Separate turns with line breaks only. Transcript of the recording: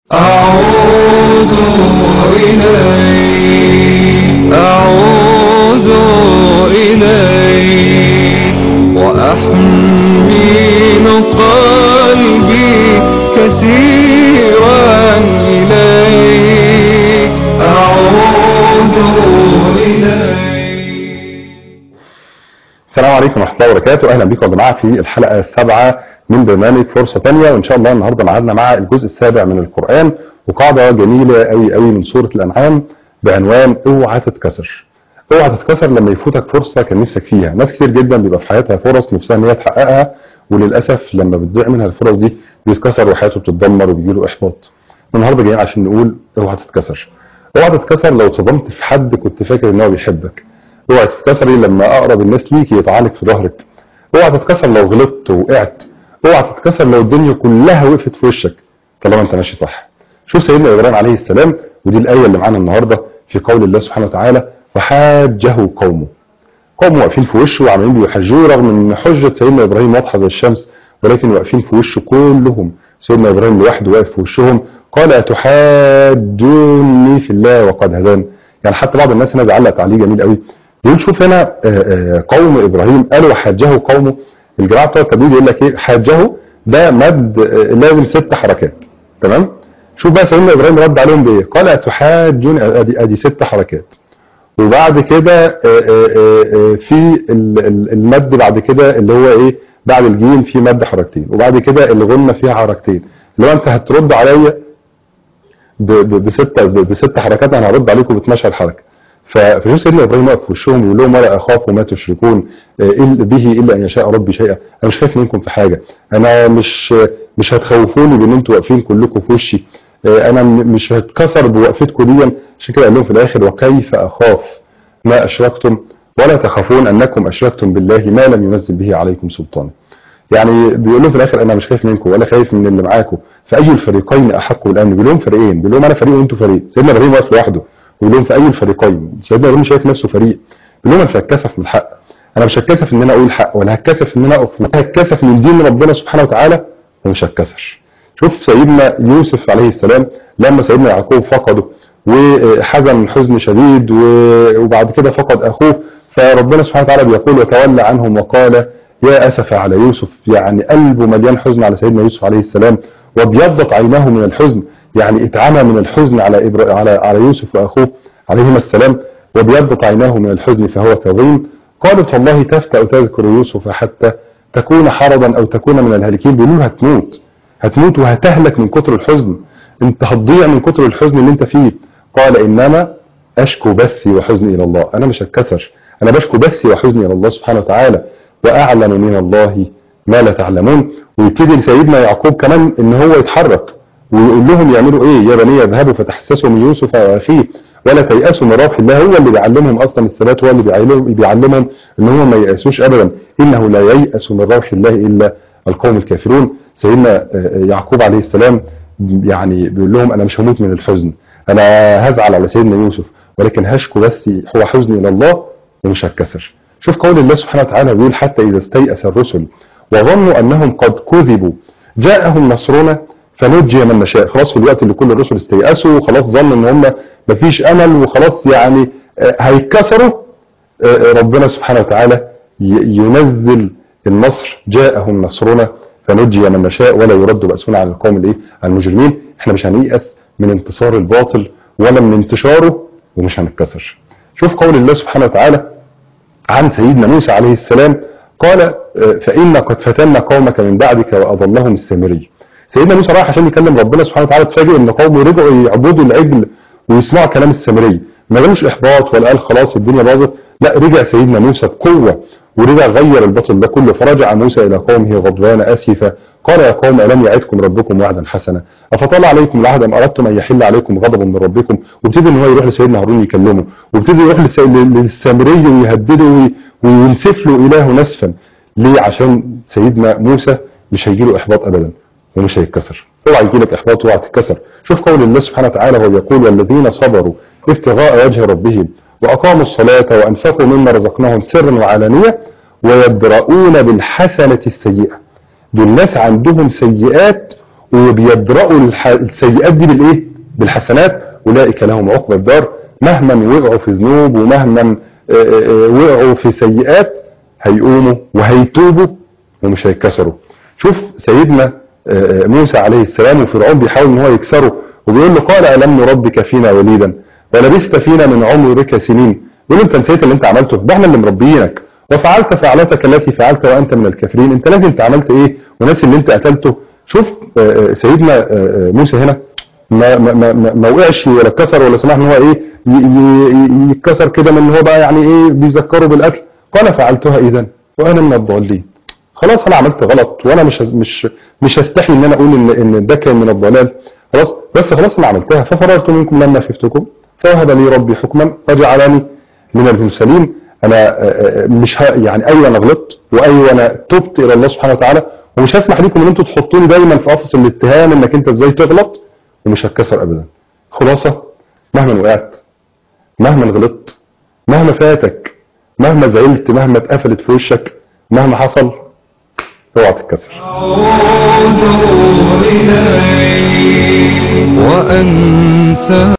أعود إليك أعود إليك وأحمل قلبي كثيرا إليك أعود إليك
السلام عليكم ورحمة الله وبركاته أهلا بكم يا جماعة في الحلقة السابعة من برنامج فرصة تانية وإن شاء الله النهاردة معادنا مع الجزء السابع من القرآن وقاعدة جميلة أوي أوي من سورة الأنعام بعنوان اوعى تتكسر اوعى تتكسر لما يفوتك فرصة كان نفسك فيها ناس كتير جدا بيبقى في حياتها فرص نفسها ان هي تحققها وللأسف لما بتضيع منها الفرص دي بيتكسر وحياته بتتدمر وبيجيله إحباط النهاردة جايين عشان نقول اوعى تتكسر اوعى تتكسر لو اتصدمت في حد كنت فاكر ان هو بيحبك اوعى تتكسري لما اقرب الناس ليك يطعنك في ظهرك اوعى تتكسر لو غلطت وقعت اوعى تتكسر لو الدنيا كلها وقفت في وشك طالما انت ماشي صح شوف سيدنا ابراهيم عليه السلام ودي الايه اللي معانا النهارده في قول الله سبحانه وتعالى وحاجه قومه قومه واقفين في وشه وعمالين بيحجوه رغم ان حجه سيدنا ابراهيم واضحه زي الشمس ولكن واقفين في وشه كلهم سيدنا ابراهيم لوحده واقف في وشهم قال اتحاجوني في الله وقد هداني يعني حتى بعض الناس هنا بيعلق تعليق جميل قوي بيقول شوف هنا آه، آه، قوم ابراهيم قالوا حاجه قومه الجماعه بتوع التبليغ يقول لك ايه حاجه ده مد آه، لازم ست حركات تمام شوف بقى سيدنا ابراهيم رد عليهم بايه قال اتحاجون ادي ادي ست حركات وبعد كده آه، آه، آه، في ال- ال- المد بعد كده اللي هو ايه بعد الجيم في مد حركتين وبعد كده الغنه فيها حركتين اللي هو انت هترد عليا ب- ب- بست ب- بست حركات انا هرد عليكم ب 12 حركه ف- فشوف سيدنا ابراهيم واقف في وشهم ويقول لهم ولا اخاف ما تشركون آه، إل- به الا ان يشاء ربي شيئا انا مش خايف منكم في حاجه انا مش مش هتخوفوني بان انتوا واقفين كلكم في وشي آه، انا م- مش هتكسر بوقفتكم دي عشان كده قال لهم في الاخر وكيف اخاف ما اشركتم ولا تخافون انكم اشركتم بالله ما لم ينزل به عليكم سلطانا يعني بيقول لهم في الاخر انا مش خايف منكم ولا خايف من اللي معاكم فاي الفريقين احق بالامن بيقول لهم فريقين بيقول لهم انا فريق وانتوا فريق سيدنا ابراهيم واقف لوحده بيقول لهم في اي الفريقين سيدنا ابراهيم شايف نفسه فريق بيقول لهم انا مش هتكسف من الحق انا مش هتكسف ان انا اقول حق ولا هتكسف ان انا اقف ولا هتكسف من دين ربنا سبحانه وتعالى ومش هتكسر شوف سيدنا يوسف عليه السلام لما سيدنا يعقوب فقده وحزن حزن شديد و- وبعد كده فقد اخوه فربنا سبحانه وتعالى بيقول وتولى عنهم وقال يا اسف على يوسف يعني قلبه مليان حزن على سيدنا يوسف عليه السلام وابيضت عيناه من الحزن يعني اتعمى من الحزن على إبر... على على يوسف واخوه عليهما السلام وابيضت عيناه من الحزن فهو كظيم قالوا تالله تفتأ تذكر يوسف حتى تكون حرضا او تكون من الهالكين بيقولوا له هتموت هتموت وهتهلك من كتر الحزن انت هتضيع من كتر الحزن اللي انت فيه قال انما اشكو بثي وحزني الى الله انا مش هتكسر انا بشكو بثي وحزني الى الله سبحانه وتعالى واعلم من الله ما لا تعلمون ويبتدي سيدنا يعقوب كمان ان هو يتحرك ويقول لهم يعملوا ايه يا بني اذهبوا فتحسسوا من يوسف واخيه ولا تيأسوا من روح الله هو اللي بيعلمهم اصلا الثبات هو اللي بيعلمهم بيعلمهم ان هم ما ييأسوش ابدا انه لا ييأس من روح الله الا القوم الكافرون سيدنا آه، يعقوب عليه السلام يعني بيقول لهم انا مش هموت من الحزن انا هزعل على سيدنا يوسف ولكن هشكو بس هو حزني الى الله ومش هتكسر شوف قول الله سبحانه وتعالى بيقول حتى اذا استيأس الرسل وظنوا انهم قد كذبوا جاءهم نصرنا فنجي من نشاء خلاص في الوقت اللي كل الرسل استيأسوا وخلاص ظنوا ان هم مفيش امل وخلاص يعني آه، هيتكسروا آه، ربنا سبحانه وتعالى ي- ينزل النصر جاءهم نصرنا فنجي من نشاء ولا يرد بأسنا عن القوم الايه عن المجرمين احنا مش هنيأس من انتصار الباطل ولا من انتشاره ومش هنتكسر شوف قول الله سبحانه وتعالى عن سيدنا موسى عليه السلام قال آه، فإن قد فتنا قومك من بعدك وأضلهم السامري سيدنا موسى راح عشان يكلم ربنا سبحانه وتعالى اتفاجئ ان قومه رجعوا يعبدوا العجل ويسمعوا كلام السامري ما جالوش احباط ولا قال خلاص الدنيا باظت لا رجع سيدنا موسى بقوه ورجع غير الباطل ده كله فرجع موسى الى قومه غضبان اسفا قال يا قوم الم يعدكم ربكم وعدا حسنا افطال عليكم العهد ام اردتم ان يحل عليكم غضب من ربكم وابتدي ان هو يروح لسيدنا هارون يكلمه وابتدي يروح لس- للسامري ويهدده وي- وينسف له اله نسفا ليه عشان سيدنا موسى مش هيجيله احباط ابدا ومش هيتكسر اوعى يجي لك احباط واوعى تتكسر شوف قول الله سبحانه وتعالى وهو يقول والذين صبروا ابتغاء وجه ربهم واقاموا الصلاه وانفقوا مما رزقناهم سرا وعلانيه ويدرؤون بالحسنه السيئه دول ناس عندهم سيئات وبيدرأوا الح- السيئات دي بالايه بالحسنات اولئك لهم عقبى الدار مهما وقعوا في ذنوب ومهما آه، آه، وقعوا في سيئات هيقوموا وهيتوبوا ومش هيتكسروا شوف سيدنا آه، آه، موسى عليه السلام وفرعون بيحاول ان هو يكسره وبيقول له قال الم نربك فينا وليدا ولبثت فينا من عمرك سنين بيقول له انت نسيت اللي انت عملته ده احنا اللي مربيينك وفعلت فعلتك التي فعلت وانت من الكافرين انت لازم انت عملت ايه وناسي اللي انت قتلته شوف آه، آه، سيدنا آه، آه، موسى هنا ما ما ما ما- ما وقعش ولا اتكسر ولا سمح ان هو ايه ي- ي- ي- يتكسر كده من ان هو بقى يعني ايه بيذكره بالقتل قال فعلتها اذا وانا من الضالين خلاص انا عملت غلط وانا مش هز- مش مش هستحي ان انا اقول ان ان ده كان من الضلال خلاص بس خلاص انا عملتها ففررت منكم لما خفتكم فوهب لي ربي حكما وجعلني من المرسلين انا آه، آه، مش ه... يعني ايوه انا غلطت وايوه انا تبت الى الله سبحانه وتعالى ومش هسمح لكم ان انتوا تحطوني دايما في قفص الاتهام انك انت ازاي تغلط ومش هتكسر ابدا خلاصه مهما وقعت مهما غلطت مهما فاتك مهما زعلت مهما اتقفلت في وشك مهما حصل اوعى تتكسر
أعود إليك وأنسى